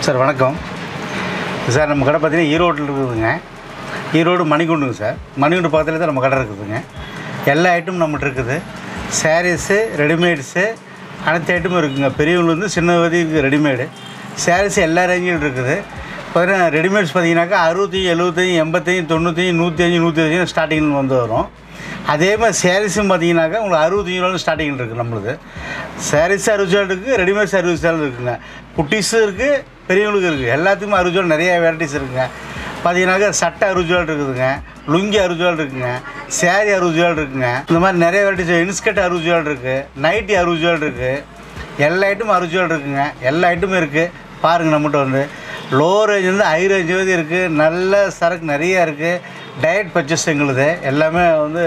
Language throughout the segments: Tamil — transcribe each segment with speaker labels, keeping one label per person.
Speaker 1: சார் வணக்கம் சார் நம்ம கடை பார்த்தீங்கன்னா ஈரோட்டில் இருக்குதுங்க ஈரோடு மணிகுண்டுங்க சார் மணிகுண்டு பக்கத்தில் தான் நம்ம கடை இருக்குதுங்க எல்லா ஐட்டமும் நம்மகிட்ட இருக்குது சாரீஸு ரெடிமேட்ஸு அனைத்து ஐட்டமும் இருக்குங்க பெரியவங்களுக்கு சின்ன வரைக்கும் ரெடிமேடு சாரீஸ் எல்லா ரேஞ்சிலும் இருக்குது பார்த்தீங்கன்னா ரெடிமேட்ஸ் பார்த்தீங்கன்னாக்கா அறுபத்தி எழுபத்தஞ்சி எண்பத்தஞ்சி தொண்ணூற்றி நூற்றி அஞ்சு நூற்றி அஞ்சு ஸ்டார்டிங்கில் வந்து வரும் அதே மாதிரி சாரீஸும் பார்த்தீங்கன்னாக்கா உங்களுக்கு அறுபத்தஞ்சு ரூபா ஸ்டார்டிங்கில் இருக்குது நம்மளுது சாரீஸ் அறுபது ரூபா இருக்குது ரெடிமேட்ஸ் அறுபது ரூபா இருக்குங்க குட்டீஸும் இருக்குது பெரியவங்களுக்கு இருக்குது எல்லாத்துக்குமே அறுபது ரூபா நிறைய வெரைட்டிஸ் இருக்குங்க பார்த்தீங்கன்னாக்கா சட்டை அறுபது ரூபா இருக்குதுங்க லுங்கி அறுபது ரூபா இருக்குங்க சேரீ அறுபது ரூபா இருக்குங்க இந்த மாதிரி நிறைய வெரைட்டிஸ் இன்ஸ்கர்ட் அறுபது ரூபா இருக்குது நைட்டி அறுபது ரூபா இருக்குது எல்லா ஐட்டமும் அறுபது ரூபா இருக்குங்க எல்லா ஐட்டமும் இருக்குது பாருங்கள் நம்மகிட்ட வந்து லோ ரேஞ்ச் வந்து ஹை ரேஞ்ச் வந்து இருக்குது நல்ல சரக்கு நிறையா இருக்குது டயட் பர்ச்சேஸ் எங்களுது எல்லாமே வந்து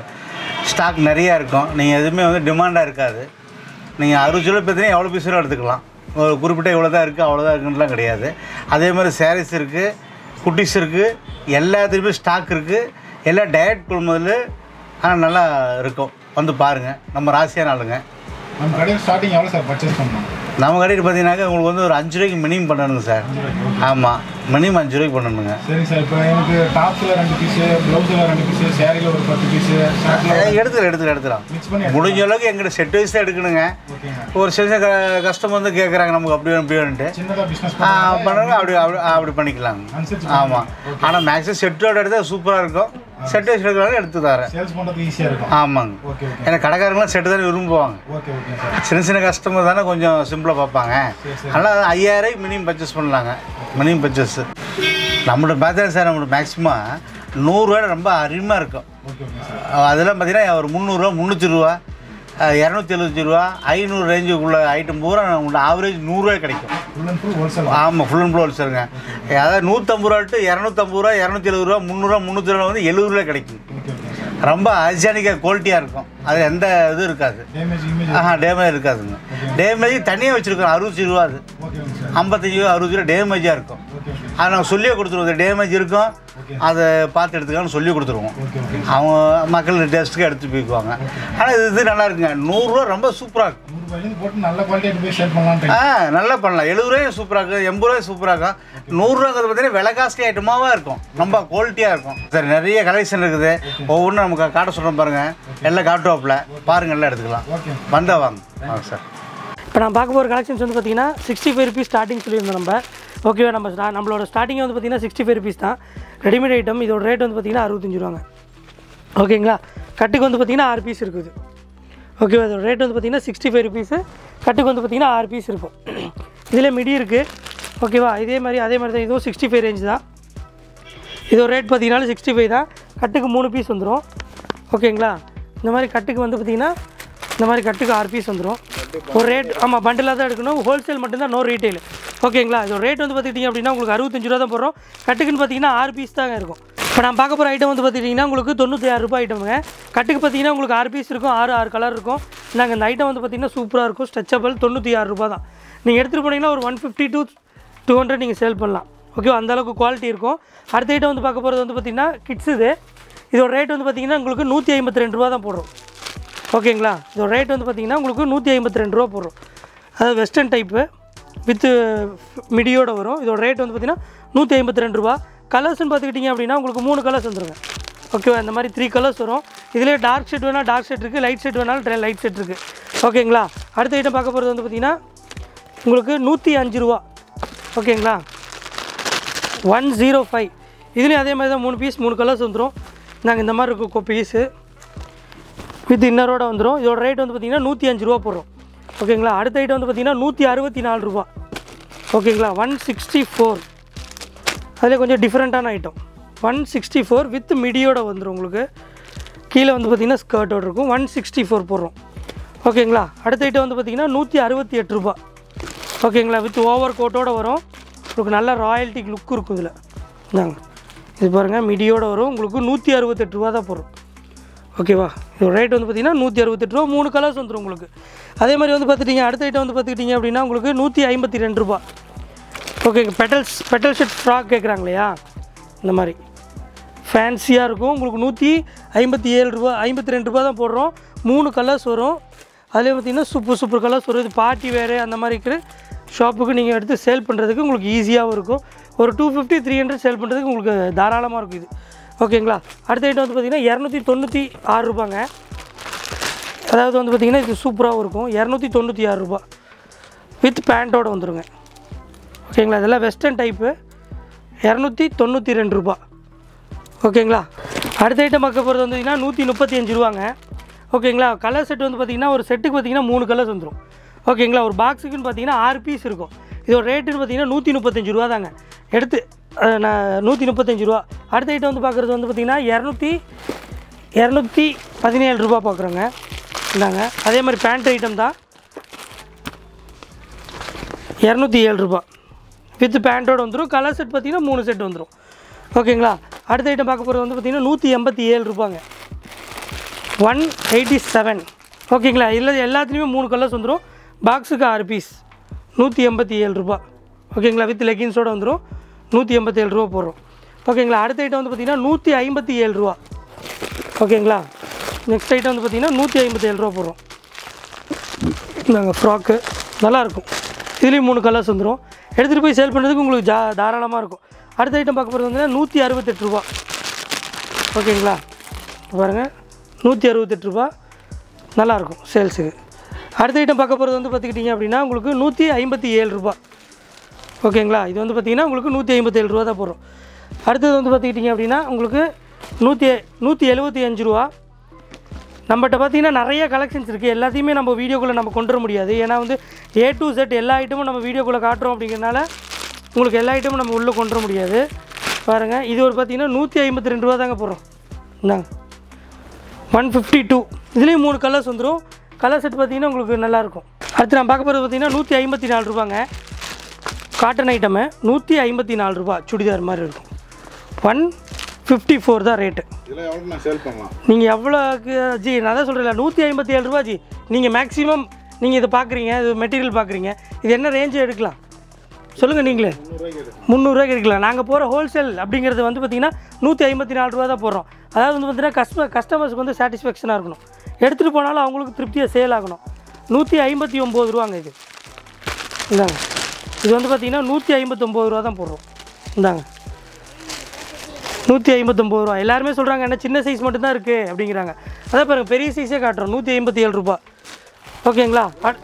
Speaker 1: ஸ்டாக் நிறையா இருக்கும் நீங்கள் எதுவுமே வந்து டிமாண்டாக இருக்காது நீங்கள் அறுபது கிலோ பார்த்தீங்கன்னா எவ்வளோ பீஸ் வேணும் எடுத்துக்கலாம் ஒரு குறிப்பிட்ட இவ்வளோ தான் இருக்குது அவ்வளோதான் இருக்குன்னுலாம் கிடையாது அதே மாதிரி சாரீஸ் இருக்குது குட்டிஸ் இருக்குது எல்லாத்துலேயுமே ஸ்டாக் இருக்குது எல்லா டயட் குழுமதில் ஆனால் நல்லா இருக்கும் வந்து பாருங்கள் நம்ம ராசியான ஆளுங்க
Speaker 2: நம்ம கடையில் ஸ்டார்டிங் எவ்வளோ சார் பர்ச்சேஸ் பண்ணணும்
Speaker 1: நம்ம கடையில் பார்த்தீங்கன்னாக்கா உங்களுக்கு வந்து ஒரு அஞ்சு ரூபாய்க்கு மினிமம் பண்ணணுங்க சார் ஆமாம் மினிமம் அஞ்சு ரூபாய்க்கு பண்ணணுங்க
Speaker 2: சரி சார் இப்போ எனக்கு டாப்ஸில் ரெண்டு பீஸு ப்ளவுஸில் ரெண்டு பீஸு சேரீல ஒரு பத்து பீஸு ஷர்ட்டில்
Speaker 1: எடுத்துக்கலாம் எடுத்துக்கலாம் எடுத்துக்கலாம்
Speaker 2: மிக்ஸ் பண்ணி
Speaker 1: முடிஞ்ச அளவுக்கு எங்கிட்ட செட் வைஸ் தான் எடுக்கணுங்க
Speaker 2: ஓகேங்க
Speaker 1: ஒரு சில கஸ்டமர் வந்து கேட்குறாங்க நமக்கு அப்படி வேணும் இப்படி வேணுன்ட்டு
Speaker 2: சின்னதாக பிஸ்னஸ்
Speaker 1: ஆ, பண்ணாங்க அப்படி அப்படி அப்படி பண்ணிக்கலாங்க
Speaker 2: அனுசரிச்சு
Speaker 1: ஆமாம் ஆனால் மேக்ஸிமம் செட்டோட எடுத்தால் சூப்பராக இருக்கும் செட் வைஸ் எடுக்கிறாங்க எடுத்து தரேன்
Speaker 2: சேல்ஸ் பண்ணுறது ஈஸியாக இருக்கும்
Speaker 1: ஆமாங்க
Speaker 2: ஓகே ஓகே
Speaker 1: ஏன்னா கடைக்காரங்களாம் செட்டு தானே விரும்புவாங்க
Speaker 2: ஓகே ஓகே சார்
Speaker 1: சின்ன சின்ன கஸ்டமர் தானே கொஞ்சம் சிம்பிளாக பார்ப்பாங்க
Speaker 2: சரி சரி
Speaker 1: அதனால் ஐயாயிரம் மினிமம் பர்ச்சேஸ் பண்ணலாங்க மினிமம் பர்ச்சேஸ் நம்மளோட பார்த்தா சார் நம்மளோட மேக்ஸிமம் நூறுரூவா ரொம்ப அருமையாக இருக்கும்
Speaker 2: ஓகே ஓகே சார்
Speaker 1: அதெல்லாம் பார்த்தீங்கன்னா ஒரு முந்நூறுரூவா முந்நூற்றி ரூபா இரநூத்தி எழுபத்தி ரூபா ஐநூறு ரேஞ்சுக்குள்ள ஐட்டம் பூரா உங்களுக்கு ஆவரேஜ் நூறுரூவா கிடைக்கும்
Speaker 2: ஃபுல் அண்ட் ஃபுல் ஹோல்சேல்
Speaker 1: ஆமாம் ஃபுல் அண்ட் ஃபுல் ஹோல்சேலுங்க அதாவது நூற்றம்பது ரூபா டு இரநூத்தம்பது ரூபா இரநூத்தி எழுபது ரூபா முந்நூறுரூவா முந்நூற்றி ரூபா வந்து எழுபது ரூபா கிடைக்கும்
Speaker 2: ஓகே ஓகே சார்
Speaker 1: ரொம்ப ஹைஜானிக்காக குவாலிட்டியாக இருக்கும் அது எந்த இதுவும் இருக்காது
Speaker 2: டேமேஜ் இமேஜ்
Speaker 1: ஆஹா டேமேஜ் இருக்காதுங்க டேமேஜ் தனியாக வச்சுருக்கோம் அறுபத்தி ரூபா அது
Speaker 2: ஓகே ஓகே சார்
Speaker 1: ஐம்பத்தஞ்சு ரூபா அறுபது ரூபா டேமேஜாக இருக்கும்
Speaker 2: ஓகே ஓகே
Speaker 1: அதை நாங்கள் சொல்லியே கொடுத்துருவோம் டேமேஜ் இருக்கும்
Speaker 2: ஓகே
Speaker 1: அதை பார்த்து எடுத்துக்கலாம்னு சொல்லி கொடுத்துருவோம்
Speaker 2: ஓகே ஓகே
Speaker 1: அவங்க மக்கள் டேஸ்ட்டுக்கு எடுத்து போய்க்குவாங்க ஆனால் இது இது நல்லா இருக்குங்க நூறுரூவா ரொம்ப சூப்பராக இருக்கும்
Speaker 2: நூறுபாயிலேருந்து போட்டு நல்ல குவாலிட்டி போய் சேல் பண்ணலான்ட்டு
Speaker 1: ஆ நல்லா பண்ணலாம் எழுபது ரூபாய் சூப்பராக இருக்கும் எண்பது ரூபாய் சூப்பராக இருக்கும் நூறுரூவாங்கிறது பார்த்தீங்கன்னா விலை காஸ்ட்லி ஐட்டமாகவே இருக்கும் ரொம்ப குவாலிட்டியாக இருக்கும் சரி நிறைய கலெக்ஷன் இருக்குது ஒவ்வொன்றும் நமக்கு காட்ட சொல்கிறோம் பாருங்கள் எல்லாம் காட்டுவாப்பில் பாருங்கள் எல்லாம் எடுத்துக்கலாம்
Speaker 2: ஓகே
Speaker 1: வந்தால் வாங்க வாங்க சார்
Speaker 3: இப்போ நான் பார்க்க போகிற கலெக்ஷன்ஸ் வந்து பார்த்தீங்கன்னா சிக்ஸ்டி ஃபைவ் ருபீஸ் ஸ்டார்டிங் சொல்லியிருந்தோம் நம்ம ஓகேவா நம்ம ஸ்டா- நம்மளோட ஸ்டார்டிங் வந்து பார்த்தீங்கன்னா சிக்ஸ்டி ஃபைவ் ருபீஸ் தான் ரெடிமேட் ஐட்டம் இதோட ரேட் வந்து பார்த்தீங்கன்னா அறுபத்தஞ்சு ரூபாங்க ஓகேங்களா கட்டுக்கு வந்து பார்த்தீங்கன்னா ஆறு பீஸ் இருக்குது ஓகேவா இதோட ரேட் வந்து பார்த்தீங்கன்னா சிக்ஸ்டி ஃபைவ் ருபீஸு கட்டுக்கு வந்து பார்த்தீங்கன்னா ஆறு பீஸ் இருக்கும் இதில் மிடி இருக்குது ஓகேவா இதே மாதிரி அதே மாதிரி தான் இதுவும் சிக்ஸ்டி ஃபைவ் ரேஞ்ச் தான் இதோட ரேட் பார்த்தீங்கன்னா சிக்ஸ்டி ஃபைவ் தான் கட்டுக்கு மூணு பீஸ் வந்துடும் ஓகேங்களா இந்த மாதிரி கட்டுக்கு வந்து பார்த்தீங்கன்னா இந்த மாதிரி கட்டுக்கு ஆறு பீஸ் வந்துடும் ஒரு ரேட் ஆமாம் பண்டிலாக தான் எடுக்கணும் ஹோல்சேல் மட்டும்தான் நோ ரீட்டைல் ஓகேங்களா இதோட ரேட் வந்து பார்த்துக்கிட்டிங்க அப்படின்னா உங்களுக்கு அறுபத்தஞ்சு ரூபா தான் போடுறோம் கட்டுக்குன்னு பார்த்தீங்கன்னா ஆறு பீஸ் தாங்க இருக்கும் இப்போ நான் பார்க்க போகிற ஐட்டம் வந்து பார்த்துக்கிட்டிங்கன்னா உங்களுக்கு தொண்ணூற்றி ஆறு ரூபாய் ஐட்டமுங்க கட்டுக்கு பார்த்தீங்கன்னா உங்களுக்கு ஆறு பீஸ் இருக்கும் ஆறு ஆறு கலர் இருக்கும் நாங்கள் இந்த ஐட்டம் வந்து பார்த்தீங்கன்னா சூப்பராக இருக்கும் ஸ்ட்ரெச்சபிள் தொண்ணூற்றி ஆறு ரூபா தான் நீங்கள் எடுத்துகிட்டு போனீங்கன்னா ஒரு one fifty two two hundred நீங்கள் சேல் பண்ணலாம் ஓகே அந்த அளவுக்கு குவாலிட்டி இருக்கும் அடுத்த ஐட்டம் வந்து பார்க்க போகிறது வந்து பார்த்திங்கன்னா கிட்ஸ் இது இதோட ரேட் வந்து பார்த்திங்கன்னா உங்களுக்கு நூற்றி ஐம்பத்தி ரெண்டு ரூபா தான் போடுறோம் ஓகேங்களா இதோட ரேட் வந்து பார்த்திங்கன்னா உங்களுக்கு நூற்றி ஐம்பத்தி ரெண்டு ரூபா போடுறோம் அதாவது வெஸ்டர்ன் டைப்பு வித்து மிடியோட வரும் இதோட ரேட் வந்து பார்த்திங்கன்னா நூற்றி ஐம்பத்தி ரெண்டு ரூபா கலர்ஸ்னு பார்த்துக்கிட்டிங்க அப்படின்னா உங்களுக்கு மூணு கலர்ஸ் வந்துருங்க ஓகேவா இந்த மாதிரி த்ரீ கலர்ஸ் வரும் இதிலே டார்க் ஷெட் வேணால் டார்க் ஷெட் இருக்குது லைட் ஷெட் வேணாலும் லைட் ஷெட் இருக்குது ஓகேங்களா அடுத்த ஐட்டம் பார்க்க போகிறது வந்து பார்த்திங்கன்னா உங்களுக்கு நூற்றி அஞ்சு ரூபா ஓகேங்களா ஒன் ஜீரோ ஃபைவ் இதுலேயும் அதே மாதிரி தான் மூணு பீஸ் மூணு கலர்ஸ் வந்துடும் நாங்கள் இந்த மாதிரி இருக்கும் பீஸு வித் இன்னரோட வந்துடும் இதோட ரேட் வந்து பார்த்திங்கன்னா நூற்றி அஞ்சு ரூபா போடுறோம் ஓகேங்களா அடுத்த ஐட்டம் வந்து பார்த்திங்கன்னா நூற்றி அறுபத்தி நாலு ரூபா ஓகேங்களா ஒன் சிக்ஸ்டி ஃபோர் அதில் கொஞ்சம் டிஃப்ரெண்ட்டான item one sixty four with மிடியோட வந்துடும் உங்களுக்கு கீழே வந்து பார்த்திங்கன்னா ஸ்கர்ட்டோட இருக்கும் ஒன் சிக்ஸ்டி ஃபோர் போடுறோம் ஓகேங்களா அடுத்த ஐட்டம் வந்து பார்த்திங்கன்னா நூற்றி அறுபத்தி எட்டு ரூபா ஓகேங்களா வித் ஓவர் கோட்டோட வரும் உங்களுக்கு நல்ல ராயல்ட்டி லுக் இருக்கும் இதில் இந்தாங்க இது பாருங்கள் மிடியோட வரும் உங்களுக்கு நூற்றி அறுபத்தெட்டு ரூபா தான் போடுறோம் ஓகேவா இதோட ரேட் வந்து பார்த்தீங்கன்னா நூற்றி அறுபத்தெட்டு ரூபா மூணு கலர்ஸ் வந்துடும் உங்களுக்கு அதே மாதிரி வந்து பார்த்துட்டிங்க அடுத்த ஐட்டம் வந்து பார்த்துக்கிட்டிங்க அப்படின்னா உங்களுக்கு நூற்றி ஐம்பத்தி ரெண்டு ரூபா ஓகேங்க பெட்டல்ஸ் பெட்டல் ஷர்ட் ஃப்ராக் கேட்குறாங்க இல்லையா இந்த மாதிரி ஃபேன்சியாக இருக்கும் உங்களுக்கு நூற்றி ஐம்பத்தி ஏழு ரூபா ஐம்பத்தி ரெண்டு ரூபா தான் போடுறோம் மூணு கலர்ஸ் வரும் அதிலே பார்த்தீங்கன்னா சூப்பர் சூப்பர் கலர்ஸ் வரும் இது பார்ட்டி வேறு அந்த மாதிரி இருக்கிற ஷாப்புக்கு நீங்கள் எடுத்து சேல் பண்ணுறதுக்கு உங்களுக்கு ஈஸியாகவும் இருக்கும் ஒரு two fifty three hundred sale பண்ணுறதுக்கு உங்களுக்கு தாராளமாக இருக்கும் இது ஓகேங்களா அடுத்த ஐட்டம் வந்து பார்த்திங்கன்னா இரநூத்தி தொண்ணூற்றி ஆறு ரூபாங்க அதாவது வந்து பார்த்திங்கன்னா இது சூப்பராகவும் இருக்கும் இரநூத்தி தொண்ணூற்றி ஆறு ரூபா வித் பேண்ட்டோடு வந்துருங்க ஓகேங்களா இதெல்லாம் வெஸ்டர்ன் டைப்பு இரநூத்தி தொண்ணூற்றி ரெண்டு ரூபா ஓகேங்களா அடுத்த ஐட்டம் பார்க்க போகிறது வந்து பார்த்திங்கன்னா நூற்றி முப்பத்தி அஞ்சு ரூபாங்க ஓகேங்களா கலர் செட் வந்து பார்த்திங்கன்னா ஒரு செட்டுக்கு பார்த்திங்கன்னா மூணு கலர்ஸ் வந்துடும் ஓகேங்களா ஒரு பாக்ஸுக்குன்னு பார்த்தீங்கன்னா ஆறு பீஸ் இருக்கும் இதோட ரேட்டுன்னு பார்த்தீங்கன்னா நூற்றி முப்பத்தஞ்சு ரூபா தாங்க எடுத்து அஹ், நான் நூற்றி முப்பத்தஞ்சு ரூபா அடுத்த ஐட்டம் வந்து பார்க்குறது வந்து பார்த்திங்கன்னா இரநூத்தி இரநூத்தி பதினேழு ரூபா பார்க்குறோங்க இந்தாங்க அதே மாதிரி பேண்ட் ஐட்டம் தான் இரநூத்தி ஏழு ரூபா வித் பேண்ட்டோட வந்துடும் கலர் செட் பார்த்தீங்கன்னா மூணு செட் வந்துடும் ஓகேங்களா அடுத்த ஐட்டம் பார்க்க போகிறது வந்து பார்த்திங்கன்னா நூற்றி எண்பத்தி ஏழு ரூபாங்க ஒன் எயிட்டி செவன் ஓகேங்களா இல்லை எல்லாத்துலேயுமே மூணு கலர்ஸ் வந்துடும் பாக்ஸுக்கு ஆறு பீஸ் நூற்றி எண்பத்தி ஏழு ரூபா ஓகேங்களா வித் லெகின்ஸோடு வந்துடும் நூற்றி எண்பத்தி ஏழு ரூபா போடுறோம் ஓகேங்களா அடுத்த ஐட்டம் வந்து பார்த்திங்கன்னா நூற்றி ஐம்பத்தி ஏழு ரூபா ஓகேங்களா நெக்ஸ்ட் ஐட்டம் வந்து பார்த்திங்கன்னா நூற்றி ஐம்பத்தி ஏழு ரூபா போடுறோம் நாங்கள் ஃப்ராக்கு நல்லாயிருக்கும் இதுலேயும் மூணு கலர்ஸ் வந்துடும் எடுத்துகிட்டு போய் சேல் பண்ணுறதுக்கு உங்களுக்கு ஜா தாராளமாக இருக்கும் அடுத்த ஐட்டம் பார்க்க போகிறது வந்து நூற்றி அறுபத்தெட்டு ரூபா ஓகேங்களா பாருங்கள் நூற்றி அறுபத்தெட்டு ரூபா நல்லாயிருக்கும் சேல்ஸுக்கு அடுத்த ஐட்டம் பார்க்க போகிறது வந்து பார்த்துக்கிட்டிங்க அப்படின்னா உங்களுக்கு நூற்றி ஐம்பத்தி ஏழு ரூபா ஓகேங்களா இது வந்து பார்த்திங்கன்னா உங்களுக்கு நூற்றி ஐம்பத்தேழு ரூபா தான் போடுறோம் அடுத்தது வந்து பார்த்துக்கிட்டிங்க அப்படின்னா உங்களுக்கு நூற்றி நூற்றி எழுபத்தி அஞ்சு ரூபா நம்மகிட்ட பார்த்தீங்கன்னா நிறைய கலெக்ஷன்ஸ் இருக்குது எல்லாத்தையுமே நம்ம வீடியோக்குள்ளே நம்ம கொண்டு வர முடியாது ஏன்னா வந்து ஏ டு செட் எல்லா ஐட்டமும் நம்ம வீடியோக்குள்ளே காட்டுறோம் அப்படிங்கிறனால உங்களுக்கு எல்லா ஐட்டமும் நம்ம உள்ளே கொண்டு வர முடியாது பாருங்கள் இது ஒரு பார்த்தீங்கன்னா நூற்றி ஐம்பத்தி ரெண்டு ரூபா தாங்க போடுறோம் இந்தாங்க ஒன் ஃபிஃப்டி டூ இதுலேயும் மூணு கலர்ஸ் வந்துடும் கலர் செட் பார்த்தீங்கன்னா உங்களுக்கு நல்லாயிருக்கும் அடுத்து நான் பார்க்க போகிறது பார்த்தீங்கன்னா நூற்றி ஐம்பத்தி நாலு ரூபாங்க காட்டன் ஐட்டமு நூற்றி ஐம்பத்தி நாலு ரூபா சுடிதார் மாதிரி இருக்கும் ஒன் ஃபிஃப்டி ஃபோர் தான் ரேட்டு
Speaker 2: இதெல்லாம் எவ்வளோ நான் சேல் பண்ணலாம்
Speaker 3: நீங்கள் எவ்வளோக்கு ஜி நான் தான் சொல்கிறேன் நூற்றி ஐம்பத்தி ஏழு ரூபா ஜி நீங்கள் மேக்ஸிமம் நீங்கள் இதை பார்க்குறீங்க இது மெட்டீரியல் பார்க்குறீங்க இது என்ன ரேஞ்சு எடுக்கலாம் சொல்லுங்கள் நீங்களே முந்நூறுரூவாய்க்கு எடுக்கலாம் நாங்கள் போகிற ஹோல்சேல் அப்படிங்கிறது வந்து பார்த்திங்கன்னா நூற்றி ஐம்பத்தி நாலு ரூபா தான் போடுறோம் அதாவது வந்து பார்த்திங்கன்னா கஸ்டமர் கஸ்டமர்ஸ்க்கு வந்து சாட்டிஸ்ஃபேக்ஷனாக இருக்கணும் எடுத்துகிட்டு போனாலும் அவங்களுக்கு திருப்தியாக சேல் ஆகணும் நூற்றி ஐம்பத்தி ஒம்பது ரூபாங்க இது இந்தாங்க இது வந்து பார்த்திங்கன்னா நூற்றி ஐம்பத்தொம்போது ரூபா தான் போடுறோம் இந்தாங்க நூற்றி ஐம்பத்தொம்போது ரூபா எல்லாருமே சொல்கிறாங்க என்ன சின்ன சைஸ் மட்டும்தான் இருக்குது அப்படிங்கிறாங்க அதான் பாருங்கள் பெரிய சைஸே காட்டுறோம் நூற்றி ஐம்பத்தி ஏழு ரூபா ஓகேங்களா அட்-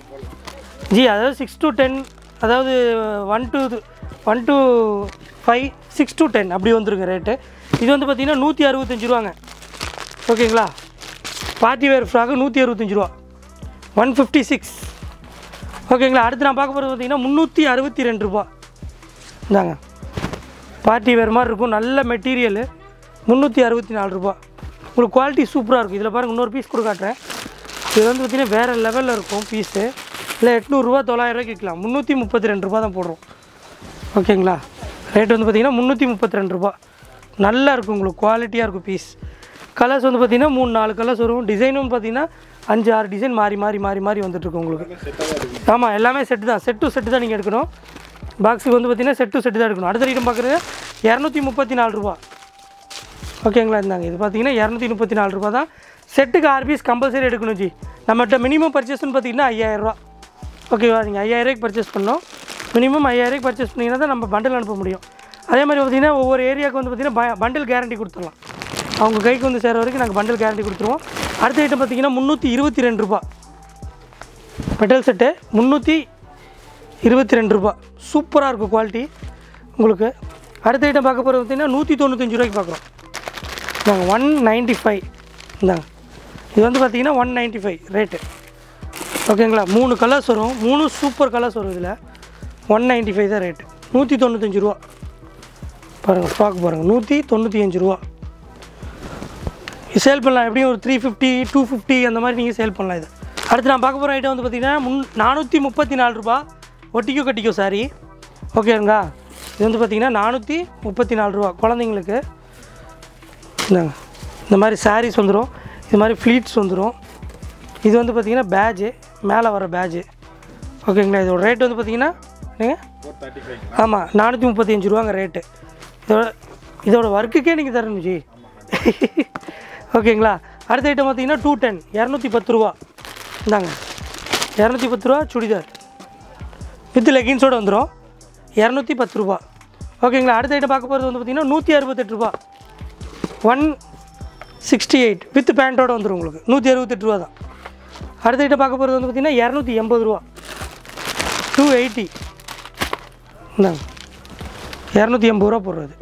Speaker 3: ஜி அதாவது சிக்ஸ் டு டென் அதாவது one to one to five six to ten அப்படி வந்துருங்க ரேட்டு இது வந்து பார்த்திங்கன்னா நூற்றி அறுபத்தஞ்சு ரூபாங்க ஓகேங்களா பார்ட்டி வேர் ஃப்ராக்கு நூற்றி அறுபத்தஞ்சு ரூபா ஒன் ஃபிஃப்டி சிக்ஸ் ஓகேங்களா அடுத்து நான் பார்க்க போகிறது பார்த்தீங்கன்னா முந்நூற்றி அறுபத்தி ரெண்டு ரூபா இந்தாங்க பார்ட்டி வேர் மாதிரி இருக்கும் நல்ல மெட்டீரியலு முந்நூற்றி அறுபத்தி நாலு ரூபா உங்களுக்கு குவாலிட்டி சூப்பராக இருக்கும் இதில் பாருங்கள் இன்னொரு பீஸ் கூட காட்டுறேன் இது வந்து பார்த்திங்கன்னா வேறு லெவலில் இருக்கும் பீஸு இல்லை எட்நூறுரூவா தொள்ளாயிரரூவாய்க்கு விற்கலாம் முந்நூற்றி முப்பத்தி ரெண்டு ரூபா தான் போடுறோம் ஓகேங்களா ரேட் வந்து பார்த்திங்கன்னா முந்நூற்றி முப்பத்தி ரெண்டு ரூபா நல்லா இருக்கும் உங்களுக்கு குவாலிட்டியாக இருக்கும் பீஸ் கலர்ஸ் வந்து பார்த்திங்கன்னா மூணு நாலு கலர்ஸ் வரும் டிசைனும் பார்த்திங்கன்னா அஞ்சு ஆறு டிசைன் மாறி மாறி மாறி மாறி வந்துட்டுருக்கு உங்களுக்கு ஆமாம் எல்லாமே செட்டு தான் செட் டு செட்டு தான் நீங்கள் எடுக்கணும் பாக்ஸுக்கு வந்து பார்த்திங்கன்னா செட் டு செட்டு தான் எடுக்கணும் அடுத்த ஐட்டம் பார்க்குறது இரநூத்தி முப்பத்தி நாலு ரூபா ஓகேங்களா இருந்தாங்க இது பார்த்தீங்கன்னா இரநூத்தி முப்பத்தி நாலு ரூபா தான் செட்டுக்கு ஆறு பீஸ் கம்பல்சரி எடுக்கணும் ஜி நம்மகிட்ட மினிமம் பர்ச்சேஸ்னு பார்த்தீங்கன்னா ஐயாயிரரூவா ஓகேவா நீங்கள் ஐயாயிரரூவாய்க்கு பர்ச்சேஸ் பண்ணோம் மினிமம் ஐயாயிரரூவாய்க்கு பர்ச்சேஸ் பண்ணிங்கன்னா தான் நம்ம பண்டில் அனுப்ப முடியும் அதே மாதிரி பார்த்தீங்கன்னா ஒவ்வொரு ஏரியாவுக்கு வந்து பார்த்திங்கன்னா பண்டில் கேரண்டி கொடுத்துடலாம் அவங்க கைக்கு வந்து சேர வரைக்கும் நாங்கள் பண்டில் கேரண்டி கொடுத்துருவோம் அடுத்த ஐட்டம் பார்த்தீங்கன்னா முந்நூற்றி இருபத்தி ரெண்டு ரூபா மெட்டல் செட்டு முந்நூற்றி இருபத்தி ரெண்டு ரூபா சூப்பராக இருக்கும் குவாலிட்டி உங்களுக்கு அடுத்த ஐட்டம் பார்க்க போகிறது பார்த்தீங்கன்னா நூற்றி தொண்ணூத்தஞ்சு ரூபாய்க்கு பார்க்குறோம் இந்தாங்க ஒன் நைன்ட்டி ஃபைவ் இந்தாங்க இது வந்து பார்த்தீங்கன்னா ஒன் நைன்ட்டி ஃபைவ் ரேட்டு ஓகேங்களா மூணு கலர்ஸ் வரும் மூணு சூப்பர் கலர்ஸ் வரும் இதில் ஒன் நைன்ட்டி ஃபைவ் தான் ரேட்டு நூற்றி தொண்ணூத்தஞ்சு ரூபா பாருங்கள் ஸ்டாக் பாருங்கள் நூற்றி தொண்ணூற்றி அஞ்சு ரூபா சேல் பண்ணலாம் எப்படியும் ஒரு த்ரீ ஃபிஃப்டி டூ ஃபிஃப்டி அந்த மாதிரி நீங்கள் சேல் பண்ணலாம் இது அடுத்து நான் பார்க்க போகிற ஐட்டம் வந்து பார்த்தீங்கன்னா முன் நானூற்றி முப்பத்தி நாலு ரூபா ஒட்டிக்கோ கட்டிக்கோ சாரி ஓகேங்களா இது வந்து பார்த்தீங்கன்னா நானூற்றி முப்பத்தி நாலு ரூபா குழந்தைங்களுக்கு இந்தாங்க இந்த மாதிரி சாரீஸ் வந்துடும் இது மாதிரி ஃப்ளீட்ஸ் வந்துடும் இது வந்து பார்த்தீங்கன்னா பேஜு மேலே வர பேஜு ஓகேங்களா இதோட ரேட் வந்து பார்த்தீங்கன்னா என்னங்க
Speaker 2: ஃபோர் தேர்ட்டி ஃபைவ்
Speaker 3: ஆமாம் நானூற்றி முப்பத்தி அஞ்சு ரூபாங்க ரேட்டு இதோட இதோட ஒர்க்குக்கே நீங்கள் தரணும் ஜி ஓகேங்களா அடுத்த ஐட்டம் பார்த்தீங்கன்னா டூ டென் இரநூத்தி பத்து ரூபா இந்தாங்க இரநூத்தி பத்து ரூபா சுடிதார் வித் லெகின்ஸோடு வந்துடும் இரநூத்தி பத்து ரூபா ஓகேங்களா அடுத்த ஐட்டம் பார்க்க போகிறது வந்து பார்த்திங்கன்னா நூற்றி அறுபத்தெட்டு ரூபா ஒன் சிக்ஸ்டி எயிட் வித் பேண்ட்டோடு வந்துடும் உங்களுக்கு நூற்றி அறுபத்தெட்டு ரூபா தான் அடுத்த ஐட்டம் பார்க்க போகிறது வந்து பார்த்திங்கன்னா இரநூத்தி எண்பது ரூபா டூ எயிட்டி இந்தாங்க இரநூத்தி எண்பது ரூபா போடுறது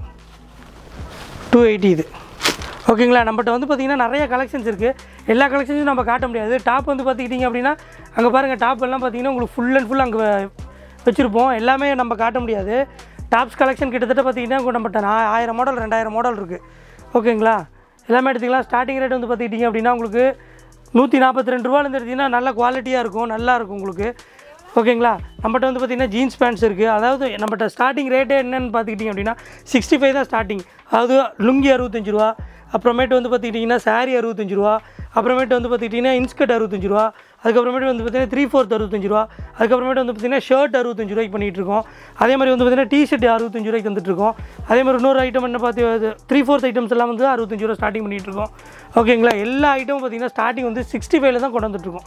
Speaker 3: டூ எயிட்டி இது ஓகேங்களா நம்மகிட்ட வந்து பார்த்திங்கன்னா நிறைய கலெக்ஷன்ஸ் இருக்குது எல்லா கலெக்ஷன்ஸும் நம்ம காட்ட முடியாது டாப் வந்து பார்த்துக்கிட்டிங்க அப்படின்னா அங்கே பாருங்கள் டாப் எல்லாம் பார்த்தீங்கன்னா உங்களுக்கு ஃபுல் அண்ட் ஃபுல் அங்கே வச்சுருப்போம் எல்லாமே நம்ம காட்ட முடியாது டாப்ஸ் கலெக்ஷன் கிட்டத்தட்ட பார்த்தீங்கன்னா உங்க நம்மகிட்ட நா- ஆயிரம் மாடல் ரெண்டாயிரம் மாடல் இருக்குது ஓகேங்களா எல்லாமே எடுத்துக்கலாம் ஸ்டார்டிங் ரேட் வந்து பார்த்துக்கிட்டிங்க அப்படின்னா உங்களுக்கு நூற்றி நாற்பத்தி ரெண்டு ரூபாலேருந்து எடுத்திங்கன்னா நல்ல குவாலிட்டியாக இருக்கும் நல்லா இருக்கும் உங்களுக்கு ஓகேங்களா நம்மகிட்ட வந்து பார்த்திங்கன்னா ஜீன்ஸ் பேண்ட்ஸ் இருக்குது அதாவது நம்மகிட்ட ஸ்டார்டிங் ரேட்டே என்னென்னு பார்த்துக்கிட்டிங்க அப்படின்னா சிக்ஸ்டி ஃபைவ் தான் ஸ்டார்டிங் அதாவது லுங்கி அறுபத்தஞ்சு ரூபா அப்புறமேட்டு வந்து பார்த்துக்கிட்டிங்கன்னா saree அறுபத்தஞ்சு ரூபா அப்புறமேட்டு வந்து பார்த்துக்கிட்டிங்கன்னா இன்ஸ்கர்ட் அறுபத்தஞ்சு ரூபா அதுக்கப்புறமேட்டு வந்து பார்த்தீங்கன்னா த்ரீ ஃபோர்த் அறுபத்தஞ்சு ரூபா அதுக்கப்புறமேட்டு வந்து பார்த்தீங்கன்னா ஷர்ட் அறுபத்தஞ்சு ரூபாய்க்கு பண்ணிகிட்டு இருக்கோம் அதே மாதிரி வந்து பார்த்தீங்கன்னா டிஷர்ட் அறுபத்தஞ்சு ரூபாய்க்கு வந்துட்டு இருக்கோம் அதே மாதிரி இன்னொரு ஐட்டம் என்ன பார்த்து த்ரீ ஃபோர்த் ஐட்டம்ஸ் எல்லாம் வந்து அறுபத்தஞ்சு ரூபா ஸ்டார்டிங் பண்ணிகிட்டு இருக்கோம் ஓகேங்களா எல்லா ஐட்டமும் பார்த்தீங்கன்னா ஸ்டார்டிங் வந்து சிக்ஸ்டி ஃபைவ்ல தான் கொண்டு வந்துட்டுருக்கோம்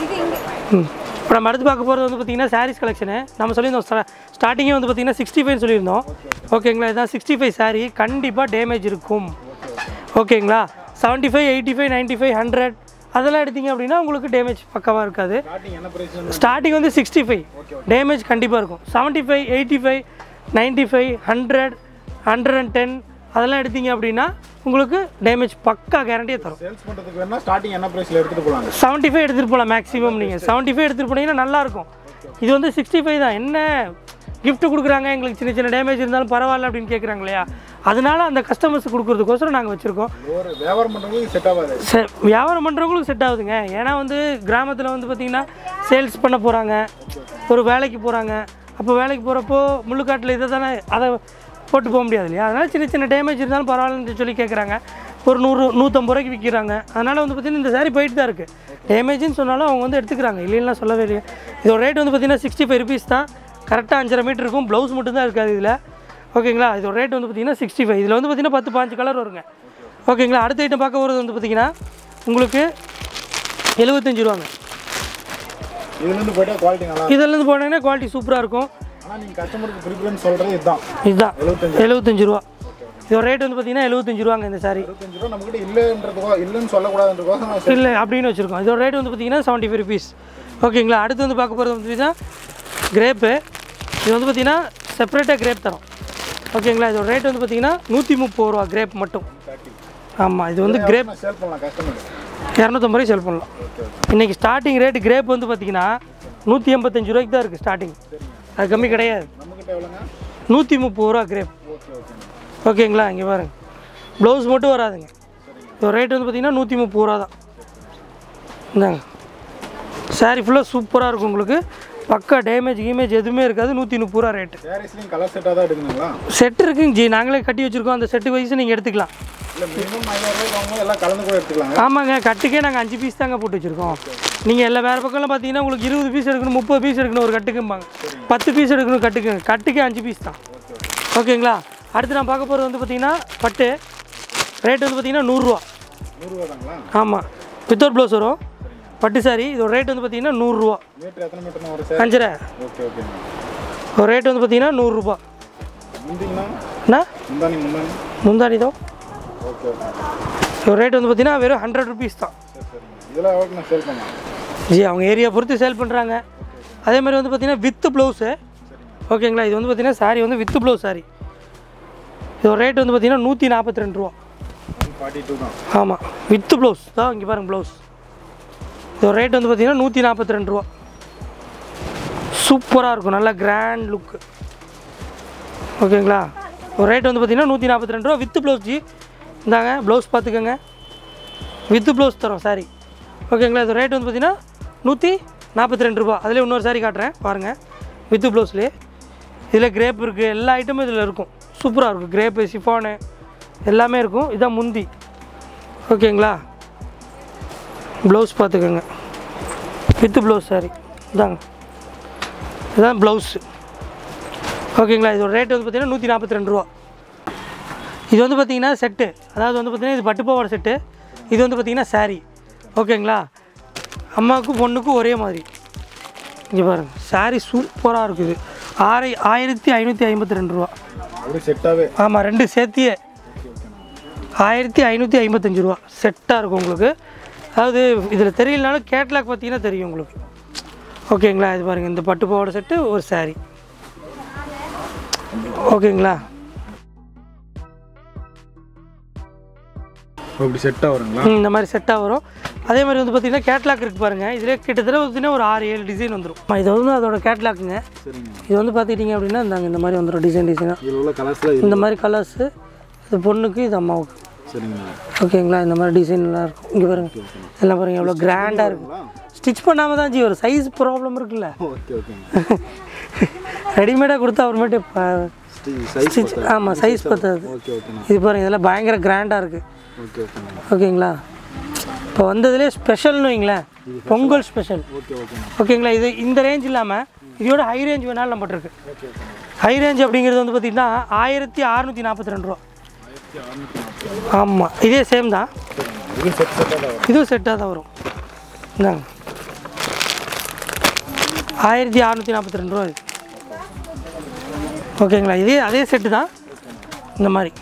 Speaker 3: ம் இப்போ நம்ம அடுத்து பார்க்க போகிறது வந்து பார்த்தீங்கன்னா சாரீஸ் கலெக்ஷனு நம்ம சொல்லியிருந்தோம் ஸ்டார்டிங்கே வந்து பார்த்தீங்கன்னா சிக்ஸ்டி ஃபைவ் சொல்லியிருந்தோம் ஓகேங்களா இதான் சிக்ஸ்டி ஃபைவ் சாரீ கண்டிப்பாக டேமேஜ் இருக்கும் ஓகேங்களா seventy five eighty five ninety five hundred அதெல்லாம் எடுத்தீங்க அப்படின்னா உங்களுக்கு டேமேஜ் பக்காவாக இருக்காது
Speaker 2: ஸ்டார்டிங் என்ன பிரைஸ்
Speaker 3: ஸ்டார்டிங் வந்து சிக்ஸ்டி ஃபைவ் டேமேஜ் கண்டிப்பாக இருக்கும் seventy five eighty five ninety five hundred hundred and ten அதெல்லாம் எடுத்தீங்க அப்படின்னா உங்களுக்கு டேமேஜ் பக்கா கேரண்டியாக தரும்
Speaker 2: சேல்ஸ் பண்ணுறதுக்கு வேணா ஸ்டார்டிங் என்ன பிரைஸில் எடுத்துகிட்டு போகலாங்க
Speaker 3: செவன்ட்டி ஃபைவ் எடுத்துகிட்டு போகலாம் மேக்ஸிமம் நீங்கள் செவன்ட்டி ஃபைவ் எடுத்துகிட்டு போனீங்கன்னா நல்லாயிருக்கும் இது வந்து சிக்ஸ்டி ஃபைவ் தான் என்ன gift கொடுக்குறாங்க எங்களுக்கு சின்ன சின்ன டேமேஜ் இருந்தாலும் பரவாயில்ல அப்படின்னு கேட்குறாங்க இல்லையா அதனால அந்த கஸ்டமர்ஸ் கொடுக்குறதுக்கோசரம் நாங்கள் வச்சுருக்கோம்
Speaker 2: ஒரு வியாபாரம் பண்ணுறவங்களுக்கு செட் ஆகாது
Speaker 3: செ வியாபாரம் பண்ணுறவங்களுக்கு செட் ஆகுதுங்க ஏன்னா வந்து கிராமத்தில் வந்து பார்த்திங்கன்னா சேல்ஸ் பண்ண போகிறாங்க ஒரு வேலைக்கு போகிறாங்க அப்போ வேலைக்கு போகிறப்போ முள்ளுக்காட்டில் இதை தானே அதை போட்டு போக முடியாது இல்லையா அதனால் சின்ன சின்ன டேமேஜ் இருந்தாலும் பரவாயில்லன்னு சொல்லி கேட்குறாங்க ஒரு நூறு நூற்றம்பது ரூபாய்க்கு விற்கிறாங்க அதனால் வந்து பார்த்திங்கன்னா இந்த saree போயிட்டு தான் இருக்குது டேமேஜ்னு சொன்னாலும் அவங்க வந்து எடுத்துக்கிறாங்க இல்லைன்னா சொல்லவே இல்லையா இதோட ரேட் வந்து பார்த்திங்கன்னா சிக்ஸ்டி ஃபைவ் ருபீஸ் தான் கரெக்டாக அஞ்சரை மீட்டர் இருக்கும் ப்ளவுஸ் மட்டும்தான் இருக்காது இதில் ஓகேங்களா இதோட ரேட் வந்து பார்த்திங்கன்னா சிக்ஸ்டி ஃபைவ் இதில் வந்து பார்த்திங்கன்னா பத்து பாஞ்சு கலர் வருங்க ஓகேங்களா அடுத்த ஐட்டம் பார்க்க போகிறது வந்து பார்த்திங்கன்னா உங்களுக்கு எழுபத்தஞ்சு ரூபாங்க
Speaker 2: இதுலேருந்து போயிட்டா குவாலிட்டி நல்லா
Speaker 3: இதிலேருந்து போனீங்கன்னா குவாலிட்டி சூப்பராக இருக்கும்
Speaker 2: ஆனால் நீங்கள் கஸ்டமருக்கு ப்ரிஃபரன்ஸ் சொல்கிறது இதுதான்
Speaker 3: இதுதான் எழுபத்தஞ்சு ரூபா இதோட ரேட் வந்து பார்த்தீங்கன்னா எழுபத்தஞ்சு ரூபாங்க இந்த சாரி
Speaker 2: இருபத்தஞ்சு ரூபா நம்மகிட்ட இல்லைன்றதுக்கோ இல்லைன்னு சொல்லக்கூடாதுன்றதுக்கோசம் நான் சரி
Speaker 3: இல்லை அப்படின்னு வச்சுருக்கோம் இதோட ரேட் வந்து பார்த்தீங்கன்னா செவன்ட்டி ஃபைவ் ருபீஸ் ஓகேங்களா அடுத்து வந்து பார்க்க போகிறது வந்து பார்த்தீங்கன்னா கிரேப்பு இது வந்து பார்த்தீங்கன்னா செப்பரேட்டாக கிரேப் தரோம் ஓகேங்களா இதோட ரேட் வந்து பார்த்தீங்கன்னா நூற்றி முப்பது ரூபா கிரேப் மட்டும் ஆமாம் இது வந்து கிரேப்
Speaker 2: சேல் பண்ணலாம் கஸ்டமருக்கு
Speaker 3: இரநூத்தம்பது ரூபாய் செல் பண்ணலாம் இன்றைக்கி ஸ்டார்டிங் ரேட் கிரேப் வந்து பார்த்தீங்கன்னா நூற்றி எண்பத்தஞ்சு ரூபாய்க்கு தான் இருக்குது ஸ்டார்டிங் அது கம்மி கிடையாது
Speaker 2: நம்மக்கிட்ட எவ்வளோங்க
Speaker 3: நூற்றி முப்பது ரூபா கிரேப்
Speaker 2: ஓகே ஓகே
Speaker 3: ஓகேங்களா இங்கே பாருங்க ப்ளவுஸ் மட்டும் வராதுங்க இதோட ரேட் வந்து பார்த்தீங்கன்னா நூற்றி முப்பது ரூபா தான் இந்தாங்க சாரீ ஃபுல்லாக சூப்பராக இருக்கும் உங்களுக்கு பக்கா டேமேஜ் கீமேஜ் எதுவுமே இருக்காது நூற்றி முப்பது ரூபா ரேட்டு
Speaker 2: சாரீஸ்லையும் கலர் செட்டாக தான் எடுக்கணுங்களா
Speaker 3: செட் இருக்குங்க ஜி நாங்களே கட்டி வச்சுருக்கோம் அந்த செட்டு வைஸ் நீங்கள் எடுத்துக்கலாம்
Speaker 2: இல்லை மினிமம் ஐயாயிரம் ரூபாய்க்கு வாங்கும்போது எல்லாம் கலந்து கூட எடுத்துக்கலாங்க
Speaker 3: ஆமாங்க கட்டுக்கே நாங்கள் அஞ்சு பீஸ் தாங்க போட்டு வச்சுருக்கோம் நீங்கள் எல்லா வேறு பக்கம்லாம் பார்த்தீங்கன்னா உங்களுக்கு இருபது பீஸ் எடுக்கணும் முப்பது பீஸ் எடுக்கணும் ஒரு கட்டுக்கும்பாங்க பத்து பீஸ் எடுக்கணும் கட்டுக்கு கட்டுக்கே அஞ்சு பீஸ் தான் ஓகேங்களா அடுத்து நான் பார்க்க போகிறது வந்து பார்த்தீங்கன்னா பட்டு ரேட் வந்து பார்த்தீங்கன்னா நூறுரூவா
Speaker 2: நூறுரூவா தாங்களா
Speaker 3: ஆமாம் வித்தவுட் ப்ளவுஸ் வரும் பட்டு சாரி இதோட ரேட் வந்து பார்த்தீங்கன்னா நூறுரூவா
Speaker 2: மீட்டர் எத்தனை மீட்டர்னு ஒரு சார்
Speaker 3: அஞ்சரை
Speaker 2: ஓகே ஓகேங்க
Speaker 3: ஒரு ரேட் வந்து பார்த்தீங்கன்னா நூறுரூபா
Speaker 2: முந்திங்கண்ணா
Speaker 3: என்ன
Speaker 2: முந்தானி முந்தானி
Speaker 3: முந்தானி தான்
Speaker 2: ஓகே ஓகே
Speaker 3: ஒரு ரேட் வந்து பார்த்தீங்கன்னா வெறும் ஹண்ட்ரட் ருபீஸ் தான்
Speaker 2: சரி சரிங்க இதெல்லாம் எவ்வளோக்கு நான் சேல் பண்ணலாம்
Speaker 3: ஜி அவங்க ஏரியா பொறுத்து சேல் பண்ணுறாங்க அதே மாதிரி வந்து பார்த்தீங்கன்னா வித்து ப்ளவுஸு ஓகேங்களா இது வந்து பார்த்தீங்கன்னா சாரி வந்து வித்து ப்ளவுஸ் சாரி இதோட ரேட் வந்து பார்த்தீங்கன்னா நூற்றி நாற்பத்தி ரெண்டு ரூபா
Speaker 2: ஃபார்ட்டி டூ தான்
Speaker 3: ஆமாம் வித்து ப்ளவுஸ் தான் இங்கே பாருங்க ப்ளவுஸ் இதோட ரேட் வந்து பார்த்தீங்கன்னா நூற்றி நாற்பத்தி ரெண்டு ரூபா சூப்பராக இருக்கும் நல்ல கிராண்ட் லுக்கு ஓகேங்களா ஒரு ரேட் வந்து பார்த்தீங்கன்னா நூற்றி நாற்பத்தி ரெண்டு ரூபா வித்து ப்ளவுஸ் ஜி இந்தாங்க ப்ளவுஸ் பார்த்துக்கோங்க வித்து ப்ளவுஸ் தரோம் சாரி ஓகேங்களா இது ரேட் வந்து பார்த்தீங்கன்னா நூற்றி நாற்பத்தி ரெண்டு ரூபா அதில் இன்னொரு சாரி காட்டுறேன் பாருங்கள் வித்து ப்ளவுஸ்லேயே இதில் கிரேப் இருக்குது எல்லா ஐட்டமும் இதில் இருக்கும் சூப்பராக இருக்கும் கிரேப்பு சிஃபானு எல்லாமே இருக்கும் இதான் முந்தி ஓகேங்களா ப்ளவுஸ் பார்த்துக்கோங்க வித்து ப்ளவுஸ் சாரி இதாங்க இதுதான் ப்ளவுஸு ஓகேங்களா இதோட ரேட் வந்து பார்த்தீங்கன்னா நூற்றி நாற்பத்தி ரெண்டு ரூபா இது வந்து பார்த்தீங்கன்னா செட்டு அதாவது வந்து பார்த்தீங்கன்னா இது பட்டுப்பாவோட செட்டு இது வந்து பார்த்தீங்கன்னா saree ஓகேங்களா அம்மாவுக்கும் பொண்ணுக்கும் ஒரே மாதிரி இங்கே பாருங்க saree சூப்பராக இருக்குது ஆறை ஆயிரத்தி ஐநூற்றி ஐம்பத்தி ரெண்டு ரூபா
Speaker 2: அப்படியே செட்டாகவே
Speaker 3: ஆமாம் ரெண்டு சேர்த்தியே ஆயிரத்தி ஐநூற்றி ஐம்பத்தஞ்சு ரூபா செட்டாக இருக்கும் உங்களுக்கு அதாவது இதில் தெரியலனாலும் கேட்லாக் பார்த்தீங்கன்னா தெரியும் உங்களுக்கு ஓகேங்களா இது பாருங்கள் இந்த பட்டு பாவாடை செட்டு ஒரு saree ஓகேங்களா
Speaker 2: அப்படி செட்டாக வருங்களா
Speaker 3: ம், இந்த மாதிரி செட்டாக வரும் அதே மாதிரி வந்து பார்த்தீங்கன்னா கேட்லாக் இருக்குது பாருங்கள் இதிலே கிட்டத்தட்ட பார்த்தீங்கன்னா ஒரு ஆறு ஏழு டிசைன் வந்துடும் இது வந்து அதோட கேட்லாக்குங்க
Speaker 2: சரிங்க
Speaker 3: இது வந்து பார்த்துக்கிட்டிங்க அப்படின்னா இந்தாங்க இந்த மாதிரி வந்துடும் டிசைன் டிசைனாக
Speaker 2: இதில் உள்ள கலர்ஸில்
Speaker 3: இந்த மாதிரி கலர்ஸு இது பொண்ணுக்கு இது அம்மாவுக்கு
Speaker 2: சரிங்க
Speaker 3: ஓகேங்களா இந்த மாதிரி டிசைன்லாம் இருக்கும் இங்கே பாருங்க எல்லாம் பாருங்க எவ்வளோ கிராண்டாக இருக்கும் ஸ்டிச் பண்ணாமல் தான் ஜி ஒரு சைஸ் ப்ராப்ளம் இருக்குல்ல
Speaker 2: ஓகே ஓகேங்க
Speaker 3: ரெடிமேடாக கொடுத்தா அப்புறமேட்டு
Speaker 2: சைஸ்
Speaker 3: ஸ்டிச் ஆமாம் சைஸ் பத்தாது
Speaker 2: ஓகே ஓகேண்ணா
Speaker 3: இது பாருங்க இதெல்லாம் பயங்கர கிராண்டாக இருக்குது
Speaker 2: ஓகே ஓகேண்ணா
Speaker 3: ஓகேங்களா இப்போ வந்ததுலேயே ஸ்பெஷல்னு வைங்களேன் பொங்கல் ஸ்பெஷல்
Speaker 2: ஓகே ஓகேண்ணா
Speaker 3: ஓகேங்களா இது இந்த ரேஞ்ச் இல்லாமல் இதோட ஹை ரேஞ்ச் வேணாலும் நம்மகிட்ட இருக்கு ஹை ரேஞ்ச் அப்படிங்கிறது வந்து பார்த்திங்கன்னா ஆயிரத்தி அறநூற்றி நாற்பத்தி ரெண்டு ரூபா ஆமாம் இதே சேம் தான்
Speaker 2: இது செட் செட்டாக தான் வரும்
Speaker 3: இதுவும் செட்டாக தான் வரும் இந்தாங்க ஆயிரத்தி அறநூற்றி நாற்பத்தி ரெண்டு ரூபா இது ஓகேங்களா இதே அதே செட்டு தான் இந்த மாதிரி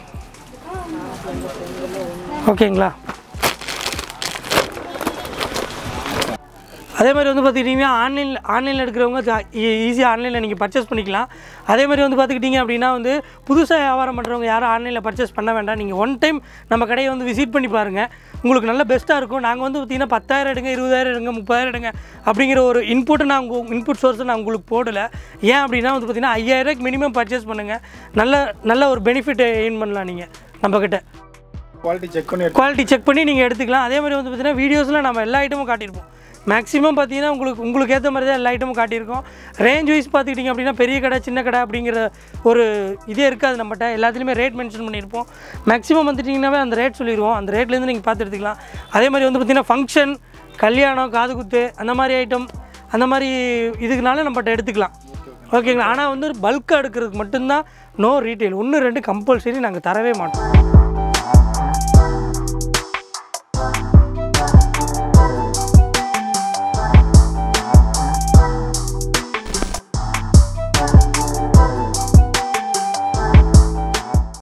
Speaker 3: ஓகேங்களா அதே மாதிரி வந்து பார்த்துக்கிட்டிங்கன்னா ஆன்லைனில் ஆன்லைனில் எடுக்கிறவங்க ஈஸியாக ஆன்லைனில் நீங்கள் பர்ச்சேஸ் பண்ணிக்கலாம் அதே மாதிரி வந்து பார்த்துக்கிட்டிங்க அப்படின்னா வந்து புதுசாக வியாபாரம் பண்ணுறவங்க யாரும் ஆன்லைனில் பர்ச்சேஸ் பண்ண வேண்டாம் நீங்கள் ஒன் டைம் நம்ம கடையை வந்து விசிட் பண்ணி பாருங்கள் உங்களுக்கு நல்ல பெஸ்ட்டாக இருக்கும் நாங்கள் வந்து பார்த்திங்கன்னா பத்தாயிரம் எடுங்க இருபதாயிரம் எடுங்க முப்பதாயிரம் எடுங்க அப்படிங்கிற ஒரு இன்புட்டை நான் உங்கள் இன்புட் சோர்ஸை நான் உங்களுக்கு போடலை ஏன் அப்படின்னா வந்து பார்த்திங்கன்னா ஐயாயிரூவாய்க்கு மினிமம் பர்ச்சேஸ் பண்ணுங்கள் நல்ல நல்ல ஒரு பெனிஃபிட் எயின் பண்ணலாம் நீங்கள் நம்மக்கிட்ட
Speaker 2: குவாலிட்டி செக் பண்ணி
Speaker 3: குவாலிட்டி செக் பண்ணி நீங்கள் எடுத்துக்கலாம் அதே மாதிரி வந்து பார்த்தீங்கன்னா வீடியோஸில் நம்ம எல்லா ஐட்டமும் காட்டியிருப்போம் மேக்ஸிமம் பார்த்தீங்கன்னா உங்களுக்கு உங்களுக்கு ஏற்ற மாதிரி தான் எல்லா ஐட்டமும் காட்டியிருக்கோம் ரேஞ்ச் வைஸ் பார்த்துக்கிட்டிங்க அப்படின்னா பெரிய கடை சின்ன கடை அப்படிங்கிற ஒரு இதே இருக்காது நம்மகிட்ட எல்லாத்துலேயுமே ரேட் மென்ஷன் பண்ணியிருப்போம் மேக்ஸிமம் வந்துட்டிங்கன்னாவே அந்த ரேட் சொல்லிடுவோம் அந்த ரேட்லேருந்து நீங்கள் பார்த்து எடுத்துக்கலாம் அதே மாதிரி வந்து பார்த்திங்கன்னா ஃபங்க்ஷன் கல்யாணம் காது குத்து அந்த மாதிரி ஐட்டம் அந்த மாதிரி இதுக்குனால நம்மகிட்ட எடுத்துக்கலாம் ஓகேங்களா ஆனால் வந்து பல்காக எடுக்கிறதுக்கு மட்டும்தான் நோ ரீட்டைல் ஒன்று ரெண்டு கம்பல்சரி நாங்கள் தரவே மாட்டோம்